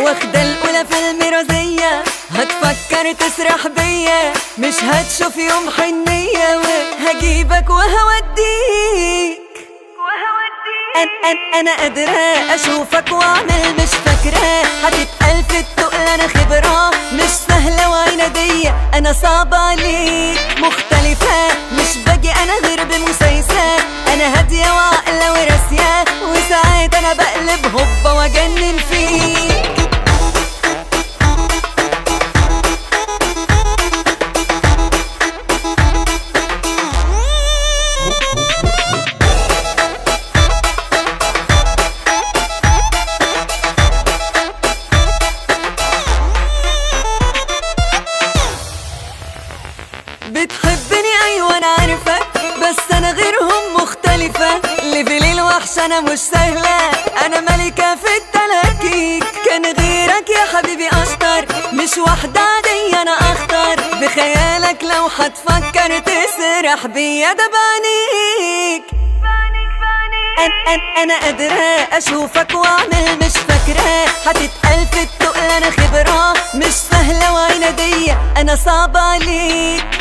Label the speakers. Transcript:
Speaker 1: واخدة الأولى في الميرازية هتفكر تسرح بيا مش هتشوف يوم حنية وهجيبك وهوديك أن أن أنا قادرة أشوفك وأعمل مش فاكرة هتتقل في التقل أنا خبرة مش سهلة وعنادية أنا صعبة عليك مختلفة مش باجي أنا غير بمسايسة أنا هادية وعاقلة وراسية وساعات أنا بقلب هوبا وأجنن فيك بتحبني ايوه انا عارفه بس انا غيرهم مختلفة ليفل الوحش انا مش سهلة انا ملكة في التلاكيك كان غيرك يا حبيبي اشطر مش واحدة عادية انا اخطر بخيالك لو هتفكر تسرح بيا ده بعينيك أن أن أنا قادرة أشوفك وأعمل مش فاكرة هتتقل في التقل أنا خبرة مش سهلة وعنادية أنا صعبة عليك